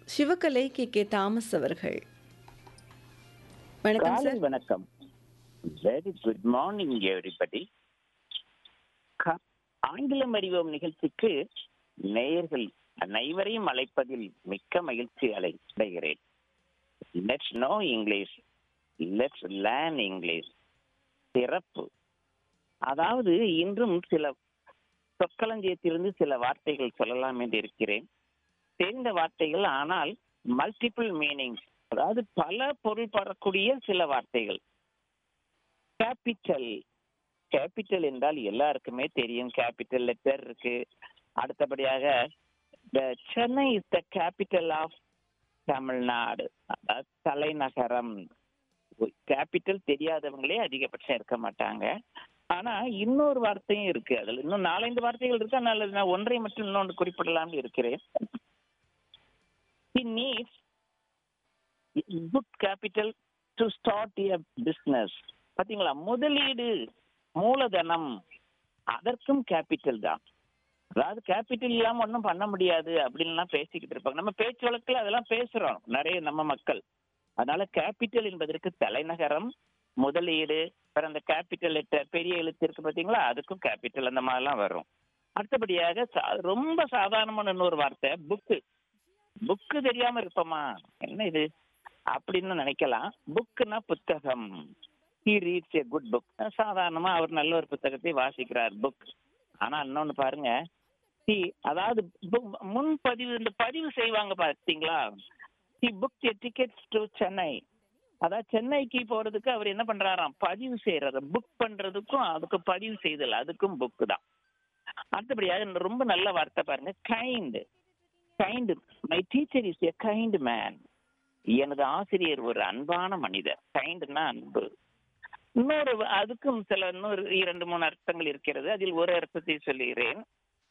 Sivakalai K K Thomas அவர்கள் வணக்கம் காலை சார் வணக்கம் வெரி குட் மார்னிங் எவ்ரிபடி ஆங்கிலம் அறிவோம் நிகழ்ச்சிக்கு நேயர்கள் அனைவரையும் அழைப்பதில் மிக்க மகிழ்ச்சி அடை அடைகிறேன் let's know English let's learn English சிறப்பு அதாவது இன்றும் சில சொற்களஞ்சியத்திலிருந்து சில வார்த்தைகள் சொல்லலாம் என்று இருக்கிறேன் தெரிந்த வார்த்தைகள் ஆனால் மல்டிபிள் மீனிங்ஸ் அதாவது பல பொருள் பெறக்கூடிய சில வார்த்தைகள் கேபிட்டல் கேபிட்டல் என்றால் எல்லாருக்குமே தெரியும் கேபிட்டல் லெட்டர் இருக்கு அடுத்தபடியாக the Chennai is the capital of Tamil Nadu அதாவது தலைநகரம் கேபிட்டல் தெரியாதவங்களே அதிகபட்சம் இருக்க மாட்டாங்க ஆனா இன்னொரு வார்த்தையும் இருக்கு அதுல இன்னும் நாலஞ்சு வார்த்தைகள் இருக்கு அதனால நான் ஒன்றை மட்டும் இன்னொன்று குறிப்பிடலாம்னு இருக்கிறேன் he needs good capital to start a business பாத்தீங்களா முதலீடு மூலதனம் அதற்கும் கேபிட்டல் தான் அதாவது கேபிட்டல் இல்லாம ஒன்றும் பண்ண முடியாது அப்படின்லாம் பேசிக்கிட்டு இருப்பாங்க நம்ம பேச்சு வழக்குல அதெல்லாம் பேசுறோம் நிறைய நம்ம மக்கள் அதனால கேபிட்டல் என்பதற்கு தலைநகரம் முதலீடு அப்புறம் அந்த கேபிட்டல் லெட்டர் பெரிய எழுத்து இருக்கு பாத்தீங்களா அதுக்கும் கேபிட்டல் அந்த மாதிரிலாம் வரும் அடுத்தபடியாக சா- ரொம்ப சாதாரணமான இன்னொரு வார்த்தை புக்கு புக்கு தெரியாம இருப்போமா என்ன இது அப்படின்னு நினைக்கலாம் புக்குன்னா புத்தகம் he reads a good book சாதாரணமா அவர் நல்ல ஒரு புத்தகத்தை வாசிக்கிறார் புக் ஆனா இன்னொன்னு பாருங்க he அதாவது book- முன்பதிவு இந்த பதிவு செய்வாங்க பாத்தீங்களா he book tickets to Chennai அதாவது சென்னைக்கு போறதுக்கு அவர் என்ன பண்றாராம் பதிவு செய்யறது புக் பண்றதுக்கும் அதுக்கு பதிவு செய்தல் அதுக்கும் புக் தான் அடுத்தபடியாக இன்னும் ரொம்ப நல்ல வார்த்தை பாருங்க kind kind my teacher is a kind man எனது ஆசிரியர் ஒரு அன்பான மனிதர் கைண்ட்னா அன்பு இன்னொரு அதுக்கும் சில இன்னொரு இரண்டு மூணு அர்த்தங்கள் இருக்கிறது அதில் ஒரு அர்த்தத்தை சொல்லுகிறேன்